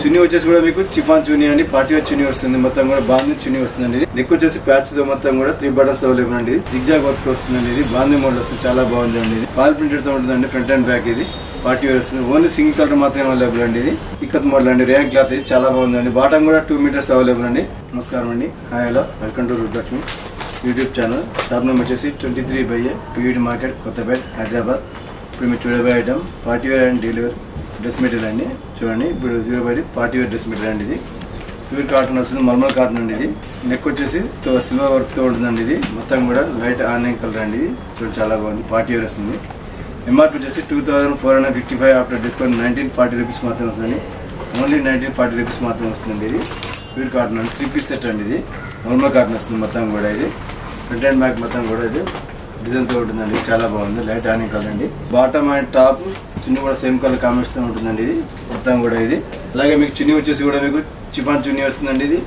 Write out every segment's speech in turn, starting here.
చున్నీ వచ్చేసి కూడా మీకు చిఫాన్ చున్నీ అండి పార్టీ వేర్ చున్నీ వస్తుంది మొత్తం కూడా బాంది చున్నీ వస్తుందండి ఇది నెక్ వచ్చేసి ప్యాచ్ తో మొత్తం కూడా త్రీ బటన్స్ అవైలబుల్ అండి జిగ్జాగ్ వర్క్ వస్తుందండి ఇది బాంది మోడల్ వస్తుంది చాలా బాగుంది అండి ఇది పాల్ ప్రింటెడ్ తో ఉంటుందండి ఫ్రంట్ అండ్ బ్యాక్ ఇది పార్టీ వేర్ వస్తుంది ఓన్లీ సింగిల్ కలర్ మాత్రమే అవైలబుల్ అండి ఇది ఇక్కత్ మోడల్ అండి రేయన్ క్లాత్ ఇది చాలా బాగుందండి బాటం కూడా టూ మీటర్స్ అవైలబుల్ అండి నమస్కారం అండి hi hello welcome to Rudrakshmi YouTube channel shop number వచ్చేసి twenty three by PVD market Kothapeta Hyderabad ఇప్పుడు మీరు చూడబోయే item party wear and delivery dress material అండి చూడండి ఇప్పుడు చూడబోయేది పార్టీ వేర్ డ్రెస్ మెటీరియల్ అండి ఇది ప్యూర్ కాటన్ వస్తుంది మల్మల్ కాటన్ అండి ఇది నెక్ వచ్చేసి తో- సిల్వర్ వర్క్ తో ఉంటుందండి ఇది మొత్తం కూడా లైట్ ఆనియన్ కలర్ అండి ఇది చూడండి చాలా బాగుంది పార్టీ వేర్ వస్తుంది ఎంఆర్పి వచ్చేసి two thousand four hundred fifty five after discount nineteen forty rupees మాత్రం వస్తుందండి ఓన్లీ నైన్టీన్ ఫార్టీ రూపీస్ మాత్రం వస్తుందండి ఇది ప్యూర్ కాటన్ అండి త్రీ పీస్ సెట్ అండి ఇది నార్మల్ కాటన్ వస్తుంది మొత్తం కూడా ఇది ఫ్రంట్ అండ్ బ్యాక్ మొత్తం కూడా ఇది డిజైన్ తో ఉంటుందండి చాలా బాగుంది లైట్ ఆనియన్ కలర్ అండి బాటమ్ అండ్ టాప్ చున్నీ కూడా సేమ్ కలర్ కాంబినేషన్ ఉంటుందండి ఇది మొత్తం కూడా ఇది అలాగే మీకు చున్నీ వచ్చేసి కూడా మీకు చిఫాన్ చున్నీ వస్తుందండి ఇది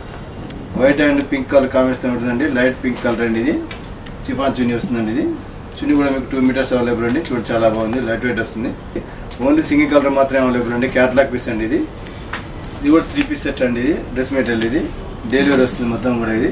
white and pink colour combination ఉంటుందండి లైట్ పింక్ కలర్ అండి ఇది చిఫాన్ చున్నీ వస్తుందండి ఇది చున్నీ కూడా మీకు టూ మీటర్స్ అవైలబుల్ అండి చూడండి చాలా బాగుంది లైట్ వెయిట్ వస్తుంది ఓన్లీ సింగిల్ కలర్ మాత్రమే అవైలబుల్ అండి క్యాట్లాగ్ పీస్ అండి ఇది ఇది కూడా త్రీ పీస్ సెట్ అండి ఇది డ్రెస్ మెటీరియల్ ఇది డైలీ వేర్ వస్తుంది మొత్తం కూడా ఇది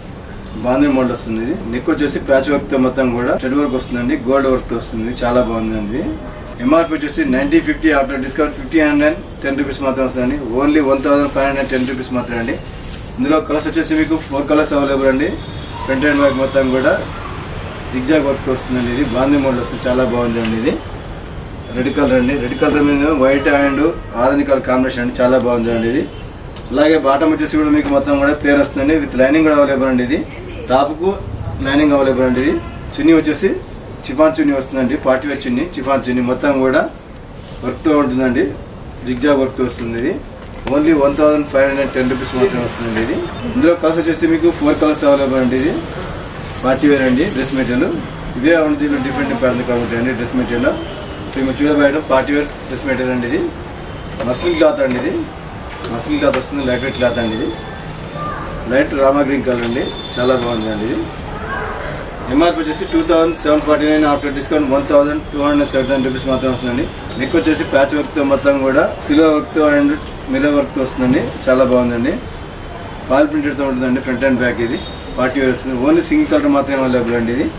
బాందీ మోడల్ వస్తుంది ఇది నెక్ వచ్చేసి ప్యాచ్ వర్క్ తో మొత్తం కూడా రెడ్ వర్క్ వస్తుందండి గోల్డ్ వర్క్ తో వస్తుంది చాలా బాగుందండి ఎంఆర్పి వచ్చేసి ninety fifty after discount fifty hundred ten rupees మాత్రం వస్తుందండి only one thousand five hundred ten rupees మాత్రమే అండి ఇందులో కలర్స్ వచ్చేసి మీకు ఫోర్ కలర్స్ అవైలబుల్ అండి ఫ్రంట్ అండ్ బ్యాక్ మొత్తం కూడా జిగ్జాగ్ వర్క్ వస్తుందండి ఇది బాందీ మోడల్ వస్తుంది చాలా బాగుంది అండి ఇది రెడ్ కలర్ అండి రెడ్ కలర్ మీద white and orange colour combination అండి చాలా బాగుంది అండి ఇది అలాగే బాటమ్ వచ్చేసి కూడా మీకు మొత్తం కూడా ప్లేన్ వస్తుంది విత్ లైనింగ్ కూడా అవైలబుల్ అండి ఇది టాప్ కు లైనింగ్ అవైలబుల్ అండి ఇది చున్నీ వచ్చేసి చిఫాన్ చున్నీ వస్తుందండి party wear chunni chiffon chunni మొత్తం కూడా వర్క్ తో ఉంటుందండి జిగ్జాగ్ వర్క్ తో వస్తుంది ఇది only one thousand five hundred ten rupees మాత్రమే వస్తుందండి ఇది ఇందులో కలర్స్ వచ్చేసి మీకు ఫోర్ కలర్స్ అవైలబుల్ అండి ఇది పార్టీ వేర్ అండి డ్రెస్ మెటీరియల్ ఇవే ఉంది దీంట్లో డిఫరెంట్ ప్యాటర్న్ కాబట్టి అండి డ్రెస్ మెటీరియల్ సో మీరు చూడబోయడం పార్టీ వేర్ డ్రెస్ మెటీరియల్ అండి ఇది మస్లిన్ క్లాత్ అండి ఇది మస్లిన్ క్లాత్ వస్తుంది లైట్ వెయిట్ క్లాత్ అండి ఇది లైట్ రామా గ్రీన్ కలర్ అండి చాలా బాగుంది అండి ఇది ఎంఆర్పి వచ్చేసి two thousand seven forty nine after discount one thousand two hundred seven rupees మాత్రం వస్తుందండి నెక్ వచ్చేసి ప్యాచ్ వర్క్ తో మొత్తం కూడా సిల్వర్ వర్క్ తో అండ్ మిర్రర్ వర్క్ తో వస్తుందండి చాలా బాగుందండి పాల్ ప్రింటెడ్ తో ఉంటుందండి ఫ్రంట్ అండ్ బ్యాక్ ఇది పార్టీ వేర్ వస్తుంది ఓన్లీ సింగిల్ కలర్ మాత్రమే అవైలబుల్ అండి ఇది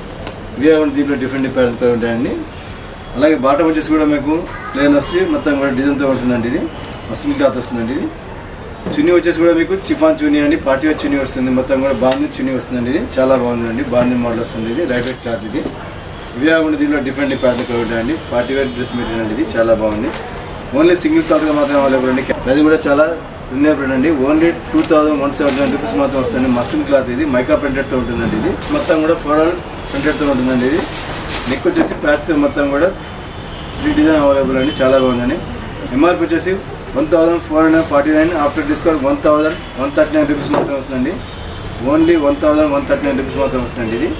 ఇవే కూడా దీంట్లో డిఫరెంట్ డిఫరెంట్ ఉంటాయండి అలాగే బాటమ్ వచ్చేసి కూడా మీకు ప్లేన్ వచ్చి మొత్తం కూడా డిజైన్ తో ఉంటుందండి ఇది మస్లిన్ క్లాత్ వస్తుందండి ఇది చున్నీ వచ్చేసి కూడా మీకు చిఫాన్ చున్నీ అండి పార్టీ వేర్ చున్నీ వస్తుంది మొత్తం కూడా బాంది చున్నీ వస్తుందండి ఇది చాలా బాగుందండి బాంది మోడల్ వస్తుంది ఇది లైట్ వెయిట్ క్లాత్ ఇది ఇవే కాకుండా దీంట్లో డిఫరెంట్ ప్యాటర్న్ ఉంటాయండి పార్టీ వేర్ డ్రెస్ మెటీరియల్ అండి ఇది చాలా బాగుంది ఓన్లీ సింగిల్ కలర్ గా మాత్రం అవైలబుల్ అండి అది కూడా చాలా రిజనబుల్ అండి only two thousand one seventy nine rupees మాత్రం వస్తుంది మస్లిన్ క్లాత్ ఇది మైకా ప్రింటెడ్ తో ఉంటుందండి ఇది మొత్తం కూడా ఫ్లోరల్ ప్రింటెడ్ తో ఉంటుందండి ఇది నెక్ వచ్చేసి ప్యాచ్ తో మొత్తం కూడా త్రీ డిజైన్ అవైలబుల్ అండి చాలా బాగుందండి ఎంఆర్పి వచ్చేసి one thousand four hundred forty nine after discount one thousand one thirty nine rupees మాత్రం వస్తుందండి only one thousand one thirty nine rupees మాత్రం వస్తుందండి ఇది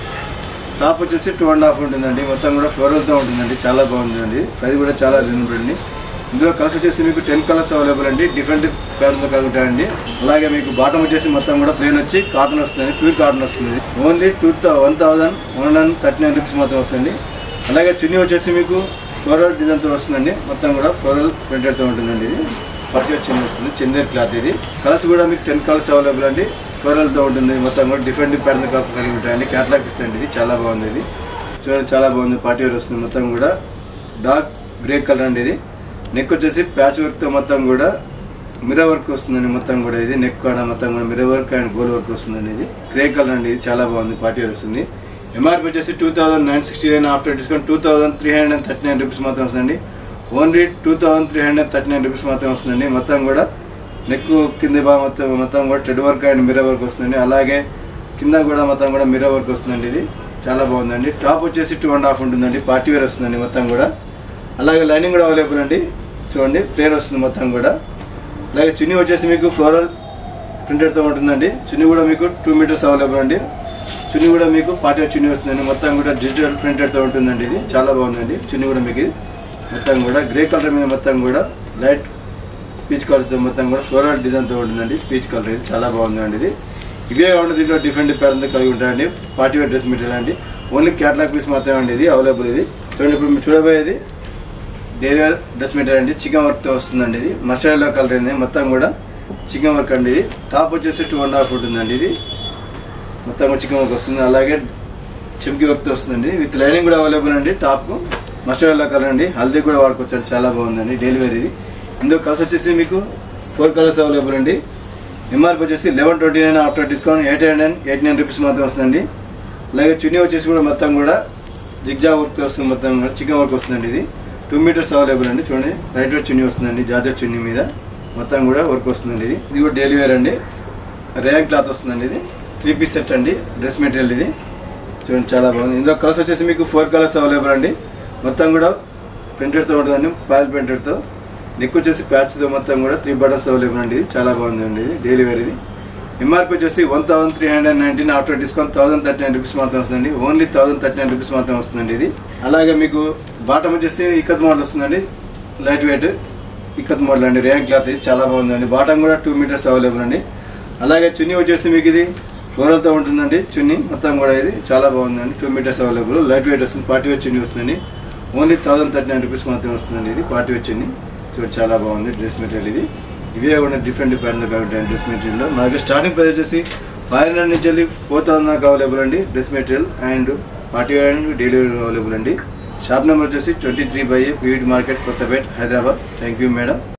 టాప్ వచ్చేసి టూ అండ్ హాఫ్ ఉంటుందండి మొత్తం కూడా ఫ్లోరల్తో ఉంటుందండి చాలా బాగుందండి ప్రైస్ కూడా చాలా రీజనబుల్ అండి ఇందులో కలర్స్ వచ్చేసి మీకు టెన్ కలర్స్ అవైలబుల్ అండి డిఫరెంట్ ప్యాటర్న్తో కలుగుతాయండి అలాగే మీకు బాటమ్ వచ్చేసి మొత్తం కూడా ప్లేన్ వచ్చి కాటన్ వస్తుంది ప్యూర్ కాటన్ వస్తుంది only two one thousand one hundred thirty nine rupees మాత్రం వస్తుంది అలాగే చున్నీ వచ్చేసి మీకు ఫ్లోరల్ డిజైన్తో వస్తుందండి మొత్తం కూడా ఫ్లోరల్ ప్రింటెడ్తో ఉంటుందండి ఇది పర్టీ చున్నీ వస్తుంది చందేర్ క్లాత్ ఇది కలర్స్ కూడా మీకు టెన్ కలర్స్ అవైలబుల్ అండి ఫ్లోరల్తో ఉంటుంది మొత్తం కూడా డిఫరెంట్ ప్యాటర్న్ కలిగి ఉంటాయండి క్యాట్లాగ్ ఇస్తుంది ఇది చాలా బాగుంది ఇది చూడండి చాలా బాగుంది పార్టీ వేర్ వస్తుంది మొత్తం కూడా డార్క్ గ్రే కలర్ అండి ఇది నెక్ వచ్చేసి ప్యాచ్ వర్క్ తో మొత్తం కూడా మిర్రర్ వర్క్ వస్తుందండి మొత్తం కూడా ఇది నెక్ కాడ మొత్తం కూడా mirror work and gold work వస్తుందండి ఇది గ్రే కలర్ అండి ఇది చాలా బాగుంది పార్టీ వేర్ వస్తుంది ఎంఆర్పి వచ్చేసి two thousand nine sixty nine after discount two thousand three hundred thirty nine rupees మాత్రం వస్తుందండి only two thousand three hundred thirty nine rupees మాత్రం వస్తుందండి మొత్తం కూడా నెక్ కింద భాగం మొత్తం మొత్తం కూడా టెడ్ వర్క్ అండ్ మిర్రర్ వర్క్ వస్తుందండి అలాగే కింద కూడా మొత్తం కూడా మిర్రర్ వర్క్ వస్తుందండి ఇది చాలా బాగుందండి టాప్ వచ్చేసి టూ అండ్ హాఫ్ ఉంటుందండి పార్టీ వేర్ వస్తుందండి మొత్తం కూడా అలాగే లైనింగ్ కూడా అవైలబుల్ అండి చూడండి ప్లేన్ వస్తుంది మొత్తం కూడా అలాగే చున్నీ వచ్చేసి మీకు ఫ్లోరల్ ప్రింటెడ్తో ఉంటుందండి చున్నీ కూడా మీకు టూ మీటర్స్ అవైలబుల్ అండి చున్నీ కూడా మీకు పార్టీ చున్నీ వస్తుందండి మొత్తం కూడా డిజిటల్ ప్రింటెడ్తో ఉంటుందండి ఇది చాలా బాగుందండి చున్నీ కూడా మీకు ఇది మొత్తం కూడా గ్రే కలర్ మీద మొత్తం కూడా లైట్ పీచ్ కలర్తో మొత్తం కూడా ఫ్లోరల్ డిజైన్తో ఉంటుందండి పీచ్ కలర్ ఇది చాలా బాగుందండి ఇది ఇవే కాకుండా దీంట్లో డిఫరెంట్ ప్యాటర్న్ కలిగి ఉంటాయండి పార్టీ వేర్ డ్రెస్ మెటీరియల్ అండి ఓన్లీ క్యాట్లాగ్ పీస్ మాత్రమే అండి ఇది అవైలబుల్ ఇది చూడండి ఇప్పుడు మీరు చూడబోయేది డైలీ వేర్ డ్రెస్ మెటీరియల్ అండి చికెన్ వర్క్ తో వస్తుందండి ఇది మస్టర్డ్ కలర్ ఉంది మొత్తం కూడా చికెన్ వర్క్ అండి ఇది టాప్ వచ్చేసి టూ అండ్ హాఫ్ ఉంటుందండి ఇది మొత్తం కూడా చికెన్ వర్క్ వస్తుంది అలాగే చెంకి వర్క్ తో వస్తుందండి విత్ లైనింగ్ కూడా అవైలబుల్ అండి టాప్ మస్టర్డ్ కలర్ అండి హల్దీ కూడా వాడుకోవచ్చు అండి చాలా బాగుందండి డైలీ వేర్ ఇది ఇందులో కలర్స్ వచ్చేసి మీకు ఫోర్ కలర్స్ అవైలబుల్ అండి ఎంఆర్పి వచ్చేసి eleven twenty nine after discount eight hundred eighty nine rupees మాత్రం వస్తుందండి అలాగే చున్నీ వచ్చేసి కూడా మొత్తం కూడా జిగ్జా వర్క్ వస్తుంది మొత్తం కూడా చికెన్ వర్క్ వస్తుందండి ఇది టూ మీటర్స్ అవైలబుల్ అండి చూడండి రైట్ వైట్ చున్నీ వస్తుందండి జాజర్ చున్నీ మీద మొత్తం కూడా వర్క్ వస్తుందండి ఇది ఇది కూడా డైలీ వేర్ అండి రేయన్ క్లాత్ వస్తుందండి ఇది త్రీ పీస్ సెట్ అండి డ్రెస్ మెటీరియల్ ఇది చూడండి చాలా బాగుంది ఇందులో కలర్స్ వచ్చేసి మీకు ఫోర్ కలర్స్ అవైలబుల్ అండి మొత్తం కూడా ప్రింటెడ్ తో ఉంటుందండి పాల్ ప్రింటెడ్ తో నెక్ వచ్చేసి ప్యాచ్ తో మొత్తం కూడా త్రీ బటన్స్ అవైలబుల్ అండి ఇది చాలా బాగుందండి ఇది డైలీ వేర్ ఇది ఎంఆర్పి వచ్చేసి one thousand three hundred nineteen after discount thousand thirty nine rupees మాత్రం వస్తుందండి only thousand thirty nine rupees మాత్రం వస్తుందండి ఇది అలాగే మీకు బాటమ్ వచ్చేసి ఇక్కత్ మోడల్ వస్తుందండి లైట్ వెయిట్ ఇక్కత్ మోడల్ అండి రేయన్ క్లాత్ ఇది చాలా బాగుందండి బాటమ్ కూడా టూ మీటర్స్ అవైలబుల్ అండి అలాగే చున్నీ వచ్చేసి మీకు ఇది ఫ్లోరల్తో ఉంటుందండి చున్నీ మొత్తం కూడా ఇది చాలా బాగుందండి two metres available light weight వస్తుంది పార్టీ వేర్ చున్నీ వస్తుందండి only thousand thirty nine rupees మాత్రమే వస్తుందండి ఇది పార్టీ వేర్ చున్నీ చూడండి చాలా బాగుంది డ్రెస్ మెటీరియల్ ఇది ఇవే కూడా డిఫరెంట్ డిఫరెంట్ గా ఉంటాయి డ్రెస్ మెటీరియల్ మనకి స్టార్టింగ్ ప్రైస్ వచ్చేసి ఫైవ్ హండ్రెడ్ నుంచి వెళ్ళి ఫోర్ థౌసండ్ దాకా అవైలబుల్ అండి dress material and party wear and daily wear available అండి షాప్ నెంబర్ వచ్చేసి twenty three by PVT market Kothapet Hyderabad thank you madam